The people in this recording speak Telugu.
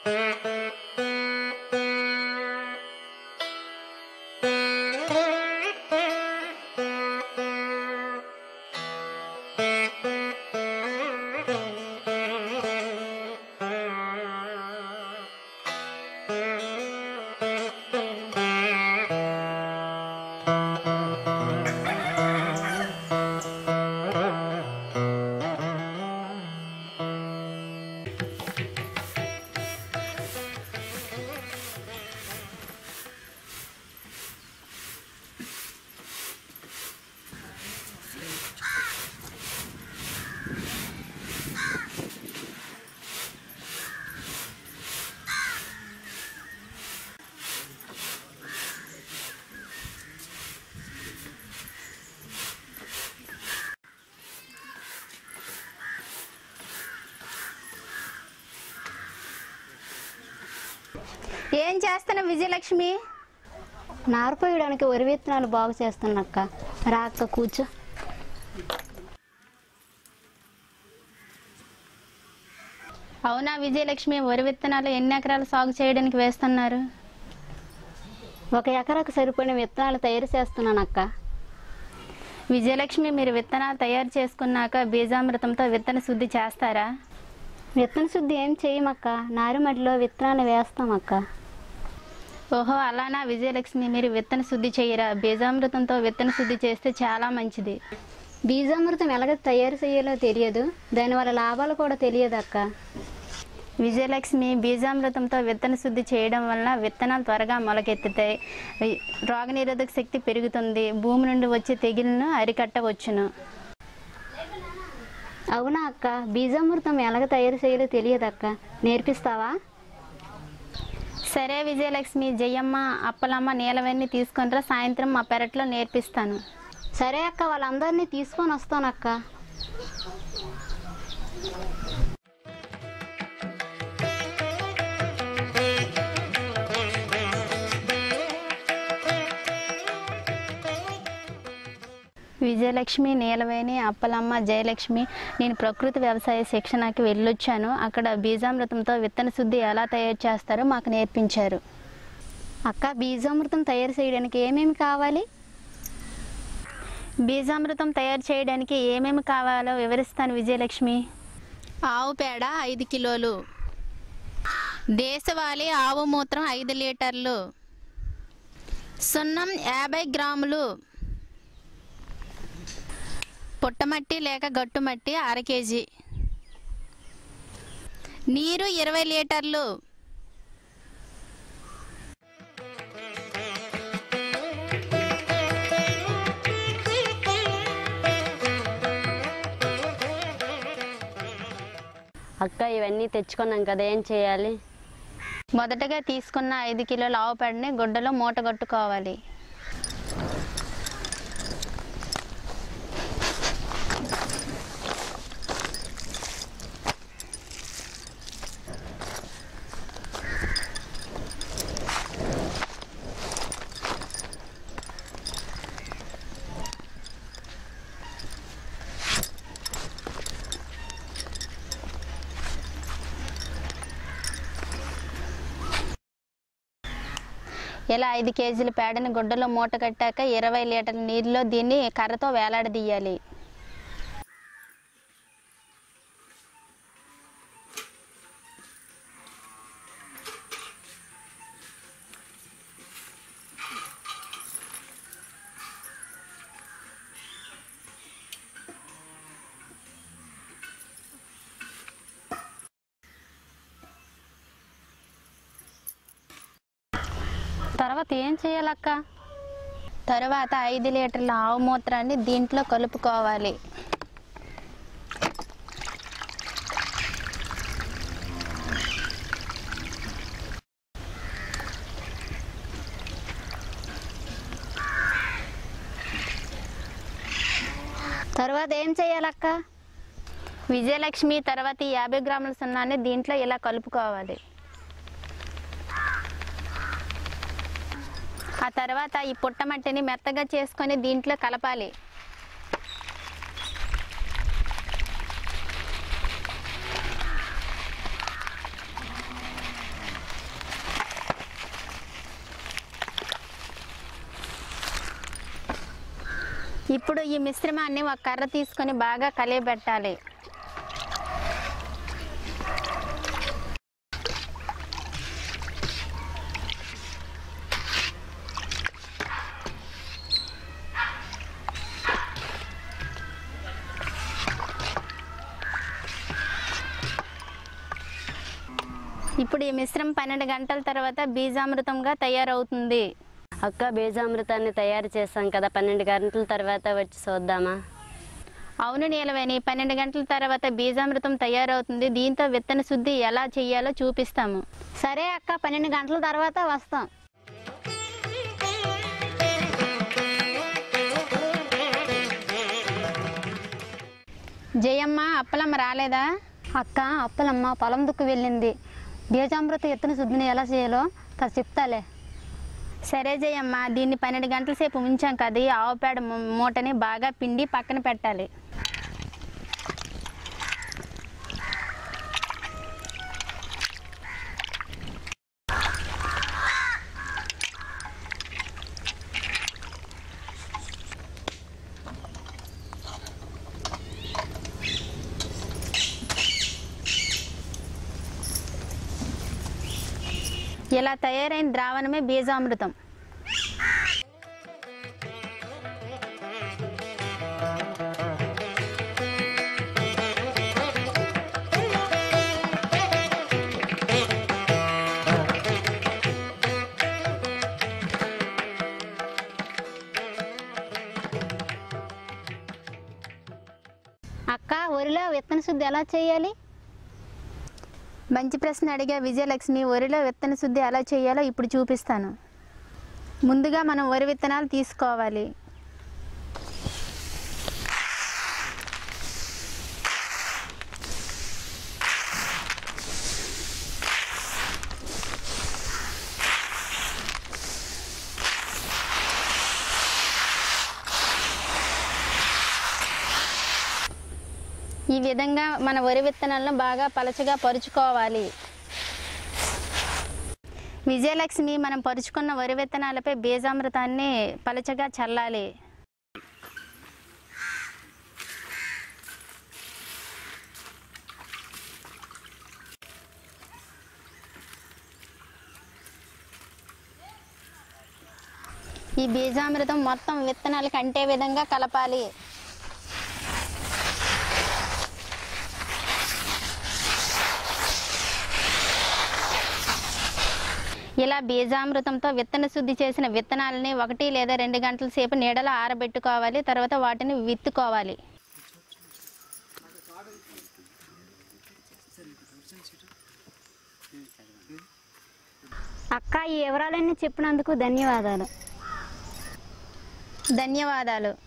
ఏం చేస్తున్నావు విజయలక్ష్మి నారుపోయడానికి వరి విత్తనాలు బాగు చేస్తున్నక్క రా అక్క కూర్చో అవునా విజయలక్ష్మి వరి విత్తనాలు ఎన్ని ఎకరాలు సాగు చేయడానికి వేస్తున్నారు ఒక ఎకరాకు సరిపడిన విత్తనాలు తయారు చేస్తున్నాను అక్క విజయలక్ష్మి మీరు విత్తనాలు తయారు చేసుకున్నాక బీజామృతంతో విత్తన శుద్ధి చేస్తారా విత్తన శుద్ధి ఏం చేయమక్క నారుమడిలో విత్తనాలు వేస్తాం అక్క ఓహో అలానా విజయలక్ష్మి మీరు విత్తన శుద్ధి చేయరా బీజామృతంతో విత్తన శుద్ధి చేస్తే చాలా మంచిది బీజామృతం ఎలాగ తయారు చేయాలో తెలియదు దానివల్ల లాభాలు కూడా తెలియదు అక్క విజయలక్ష్మి బీజామృతంతో విత్తన శుద్ధి చేయడం వలన విత్తనాలు త్వరగా మొలకెత్తుతాయి వి- రోగనిరోధక శక్తి పెరుగుతుంది భూమి నుండి వచ్చే తెగులను అరికట్టవచ్చును అవునా అక్క బీజామృతం ఎలాగ తయారు చేయాలో తెలియదు అక్క నేర్పిస్తావా సరే విజయలక్ష్మి జయమ్మ అప్పలమ్మ నీలవన్నీ తీసుకొనిరా సాయంత్రం మా పెరట్లో నేర్పిస్తాను సరే అక్క వాళ్ళందరినీ తీసుకొని వస్తాను అక్క విజయలక్ష్మి నీలవేణి అప్పలమ్మ జయలక్ష్మి నేను ప్రకృతి వ్యవసాయ శిక్షణకి వెళ్ళొచ్చాను అక్కడ బీజామృతంతో విత్తన శుద్ధి ఎలా తయారు చేస్తారో మాకు నేర్పించారు అక్క బీజామృతం తయారు చేయడానికి ఏమేమి కావాలి బీజామృతం తయారు చేయడానికి ఏమేమి కావాలో వివరిస్తాను విజయలక్ష్మి ఆవు పేడ ఐదు కిలోలు దేశవాళీ ఆవు మూత్రం ఐదు లీటర్లు సున్నం యాభై గ్రాములు పుట్టమట్టి లేక గట్టుమట్టి అర కేజీ నీరు ఇరవై లీటర్లు అక్క ఇవన్నీ తెచ్చుకున్నాం కదా ఏం చేయాలి మొదటగా తీసుకున్న ఐదు కిలోల ఆవు పేడని గుడ్డలో మూట కట్టుకోవాలి ఇలా ఐదు కేజీల పేడని గుడ్డలో మూట కట్టాక ఇరవై లీటర్ల నీరులో దీన్ని కర్రతో వేలాడదీయాలి తర్వాత ఏం చేయాలక్క తరువాత ఐదు లీటర్ల ఆవు మూత్రాన్ని దీంట్లో కలుపుకోవాలి తర్వాత ఏం చేయాలక్క విజయలక్ష్మి తర్వాత ఈ యాభై గ్రాముల సున్నాన్ని దీంట్లో ఇలా కలుపుకోవాలి ఆ తర్వాత ఈ పుట్టమట్టిని మెత్తగా చేసుకొని దీంట్లో కలపాలి ఇప్పుడు ఈ మిశ్రమాన్ని ఒక కర్ర తీసుకొని బాగా కలియబెట్టాలి ఇప్పుడు ఈ మిశ్రమం పన్నెండు గంటల తర్వాత బీజామృతంగా తయారవుతుంది అక్క బీజామృతాన్ని తయారు చేసాం కదా పన్నెండు గంటల తర్వాత వచ్చి చూద్దామా అవును నీలవేణి పన్నెండు గంటల తర్వాత బీజామృతం తయారవుతుంది దీంతో విత్తన శుద్ధి ఎలా చేయాలో చూపిస్తాము సరే అక్క పన్నెండు గంటల తర్వాత వస్తాం జయమ్మ అప్పలమ్మ రాలేదా అక్క అప్పలమ్మ పొలం దుక్కు వెళ్ళింది బీజామృత ఎత్తున శుద్ధిని ఎలా చేయాలో తను చెప్తాలే సరే జయమ్మ దీన్ని పన్నెండు గంటల సేపు ఉంచాం కదా ఈ ఆవు పేడ ము- మూటని బాగా పిండి పక్కన పెట్టాలి ఇలా తయారైన ద్రావణమే బీజామృతం అక్క వరిలో విత్తన శుద్ధి ఎలా చేయాలి మంచి ప్రశ్న అడిగా విజయలక్ష్మి వరిలో విత్తన శుద్ధి ఎలా చేయాలో ఇప్పుడు చూపిస్తాను ముందుగా మనం వరి విత్తనాలు తీసుకోవాలి ఈ విధంగా మన వరి విత్తనాలను బాగా పలచగా పరుచుకోవాలి విజయలక్ష్మి మనం పరుచుకున్న వరి విత్తనాలపై బీజామృతాన్ని పలచగా చల్లాలి ఈ బీజామృతం మొత్తం విత్తనాలకు అంటే విధంగా కలపాలి ఇలా బీజామృతంతో విత్తన శుద్ధి చేసిన విత్తనాలని ఒకటి లేదా రెండు గంటల సేపు నీడలో ఆరబెట్టుకోవాలి తర్వాత వాటిని విత్తుకోవాలి అక్క ఈ వివరాలన్నీ చెప్పినందుకు ధన్యవాదాలు ధన్యవాదాలు